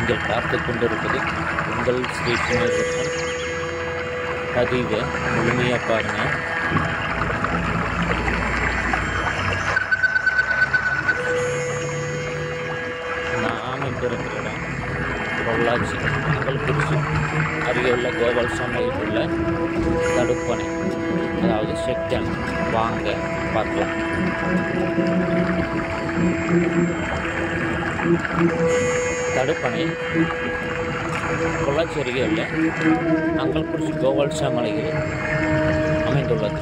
நீங்கள் பார்த்து கொண்டிருப்பது உங்கள் ஸ்ரீ சுமேஸ்வரன் பதிவை முழுமையாக பாருங்கள் நாம் இப்போ இருக்கிற இடம் பொள்ளாச்சி மங்கள்குறிச்சி அருகே உள்ள கோபால்சாமியில் உள்ள தடுப்பணை அதாவது செக்டன் வாங்க பார்க்கலாம் தடுப்பணை பொள்ளாச்சி அருகே உள்ள அங்கல்குறிச்சி கோபால்சா மலையில் அமைந்துள்ளது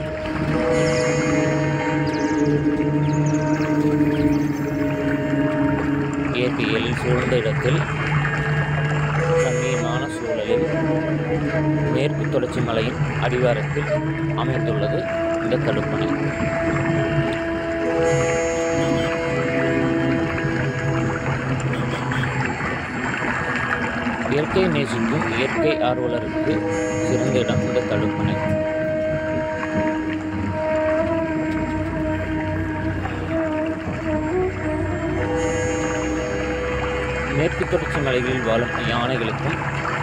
இயற்கையில் சூழ்ந்த இடத்தில் ரம்மியமான சூழலில் மேற்கு தொடர்ச்சி மலையின் அடிவாரத்தில் அமைந்துள்ளது இந்த தடுப்பணை இயற்கை நேசிக்கும் இயற்கை ஆர்வலருக்கு சிறந்த இடம் இந்த தடுப்பணை மேற்கு தொடர்ச்சி மலைகளில் வாழும் யானைகளுக்கும்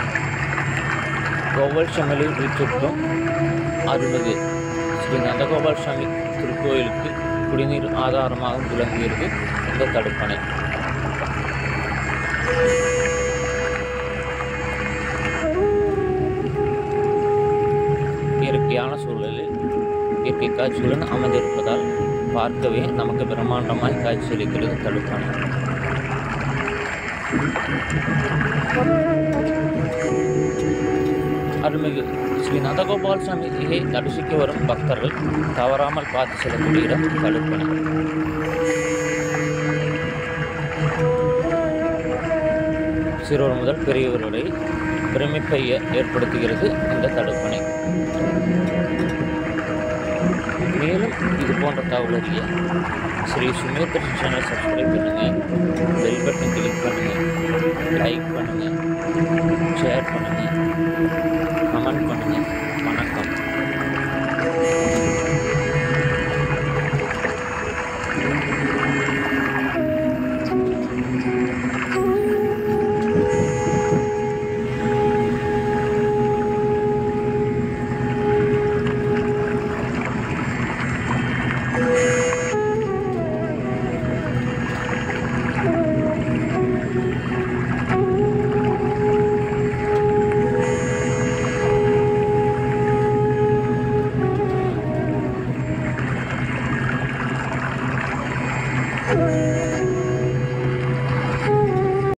கோபால் சமலில் வீட்டிற்கும் அருள்மிகு ஸ்ரீ நந்தகோபால் சாமி திருக்கோயிலுக்கு குடிநீர் ஆதாரமாக விளங்குகிறது இந்த தடுப்பணை இயற்கையான சூழலில் இயற்கை காட்சியுடன் அமைந்திருப்பதால் பார்க்கவே நமக்கு பிரம்மாண்டமாய் காட்சியளிக்கிறது தடுப்பணை அருள்மிகு ஸ்ரீ நந்தகோபால் சாமியை தரிசிக்க வரும் பக்தர்கள் தவறாமல் பார்த்து செல்லக்கூடிய இடம் தடுப்பணை சிறுவர் முதல் பெரியவர் வரை பிரமிப்பை ஏ- ஏற்படுத்துகிறது இந்த தடுப்பணை மேலும் இது போன்ற தகவல் அறிய ஸ்ரீ சுமேந்திர சேனல் சப்ஸ்கிரைப் பண்ணுங்கள் பெல் பட்டன் கிளிக்